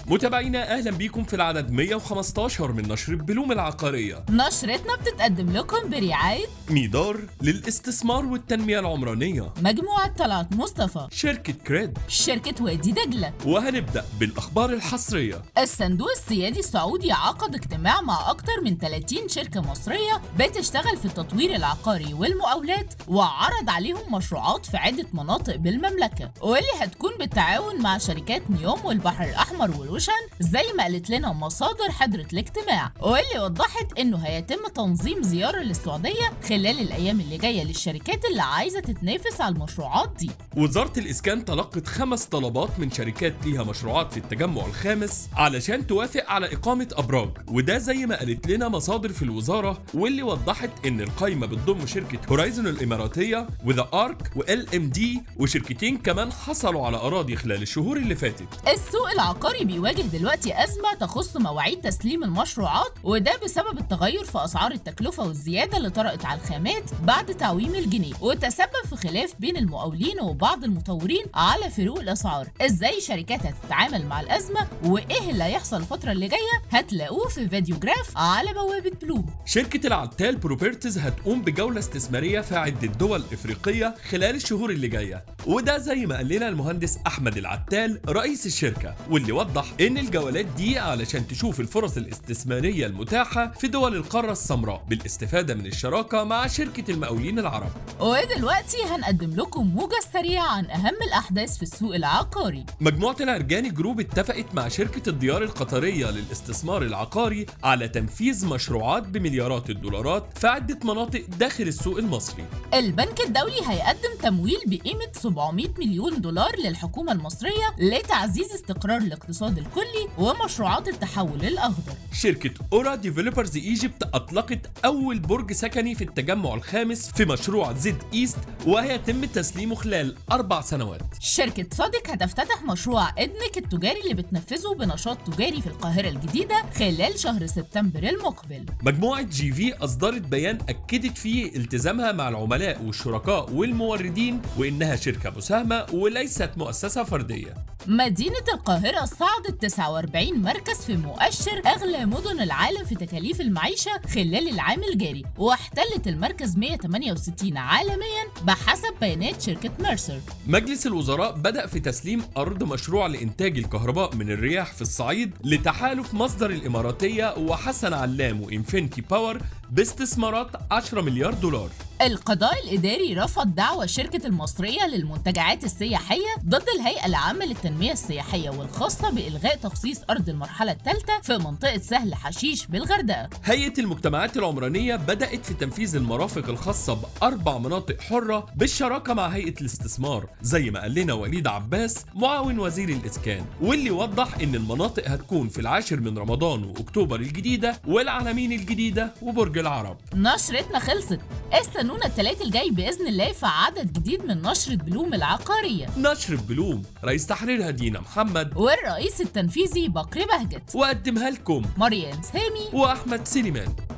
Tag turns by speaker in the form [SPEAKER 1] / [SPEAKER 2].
[SPEAKER 1] متابعينا اهلا بيكم في العدد 115 من نشر بلوم العقاريه
[SPEAKER 2] نشرتنا بتتقدم لكم برعاية
[SPEAKER 1] ميدار للاستثمار والتنميه العمرانيه
[SPEAKER 2] مجموعة طلعت مصطفى
[SPEAKER 1] شركه كريد
[SPEAKER 2] شركة وادي دجلة
[SPEAKER 1] وهنبدا بالاخبار الحصريه
[SPEAKER 2] الصندوق السيادي السعودي عقد اجتماع مع أكتر من 30 شركة مصرية بتشتغل في التطوير العقاري والمقاولات وعرض عليهم مشروعات في عدة مناطق بالمملكة واللي هتكون بالتعاون مع شركات نيوم والبحر الأحمر والوشن زي ما قالت لنا مصادر حضرة الاجتماع واللي وضحت إنه هيتم تنظيم زيارة للسعودية خلال الأيام اللي جاية للشركات اللي عايزة تتنافس على المشروعات دي
[SPEAKER 1] وزاره الاسكان تلقت خمس طلبات من شركات ليها مشروعات في التجمع الخامس علشان توافق على اقامه ابراج وده زي ما قالت لنا مصادر في الوزاره واللي وضحت ان القايمه بتضم شركه هورايزون الاماراتيه وذا ارك وال ام دي وشركتين كمان حصلوا على اراضي خلال الشهور اللي فاتت
[SPEAKER 2] السوق العقاري بيواجه دلوقتي أزمة تخص مواعيد تسليم المشروعات وده بسبب التغير في أسعار التكلفة والزيادة اللي طرأت على الخامات بعد تعويم الجنيه وتسبب في خلاف بين المقاولين وبعض المطورين على فروق الأسعار إزاي شركات هتتعامل مع الأزمة وإيه اللي هيحصل الفترة اللي جاية هتلاقوه في فيديو جراف على بوابة بلوم
[SPEAKER 1] شركة العتال بروبرتيز هتقوم بجولة استثمارية في عدة دول إفريقية خلال الشهور اللي جاية وده زي ما قال لنا المهندس أحمد العتال رئيس الشركة واللي وضح إن الجولات دي علشان تشوف الفرص الاستثمارية المتاحة في دول القارة السمراء بالاستفادة من الشراكة مع شركة المقاولين العرب
[SPEAKER 2] ودلوقتي هنقدم لكم موجة سريعة عن أهم الأحداث في السوق العقاري
[SPEAKER 1] مجموعة العرجاني جروب اتفقت مع شركة الديار القطرية للاستثمار العقاري على تنفيذ مشروعات بمليارات الدولارات في عدة مناطق داخل السوق المصري
[SPEAKER 2] البنك الدولي هيقدم تمويل بقيمة 700 مليون دولار للحكومة المصرية لتعزيز استقرار الاقتصاد الكلي ومشروعات التحول الأخضر
[SPEAKER 1] شركة أورا ديفلوبرز ايجيبت أطلقت أول برج سكني في التجمع الخامس في مشروع زد إيست وهيتم تسليمه خلال أربع سنوات
[SPEAKER 2] شركة صادق هتفتتح مشروع إدنك التجاري اللي بتنفذه بنشاط تجاري في القاهرة الجديدة خلال شهر سبتمبر المقبل
[SPEAKER 1] مجموعة جي في أصدرت بيان أكدت فيه التزامها مع العملاء والشركاء والموردين وإنها شركة مساهمة وليست مؤسسة فردية
[SPEAKER 2] مدينة القاهرة صعدت 49 مركز في مؤشر أغلى مدن العالم في تكاليف المعيشة خلال العام الجاري واحتلت المركز 168 عالميا بحسب بيانات شركة ميرسر
[SPEAKER 1] مجلس الوزراء بدأ في تسليم أرض مشروع لإنتاج الكهرباء من الرياح في الصعيد لتحالف مصدر الإماراتية وحسن علام وإنفينيتي باور باستثمارات 10 مليار دولار
[SPEAKER 2] القضاء الإداري رفض دعوى الشركة المصرية للمنتجعات السياحية ضد الهيئة العامة للتنمية السياحية والخاصة بإلغاء تخصيص أرض المرحلة الثالثة في منطقة سهل حشيش بالغردقة
[SPEAKER 1] هيئة المجتمعات العمرانية بدأت في تنفيذ المرافق الخاصة بأربع مناطق حرة بالشراكة مع هيئة الاستثمار زي ما قال لنا وليد عباس معاون وزير الإسكان واللي وضح إن المناطق هتكون في العاشر من رمضان وأكتوبر الجديدة والعلمين الجديدة وبرج العرب
[SPEAKER 2] نشرتنا خلصت استنونا التلات الجاي بإذن الله في عدد جديد من نشرة بلوم العقارية
[SPEAKER 1] نشر بلوم رئيس تحريرها دينا محمد
[SPEAKER 2] والرئيس التنفيذي بكر بهجت
[SPEAKER 1] وقدمها لكم
[SPEAKER 2] مريم سامي
[SPEAKER 1] وأحمد سليمان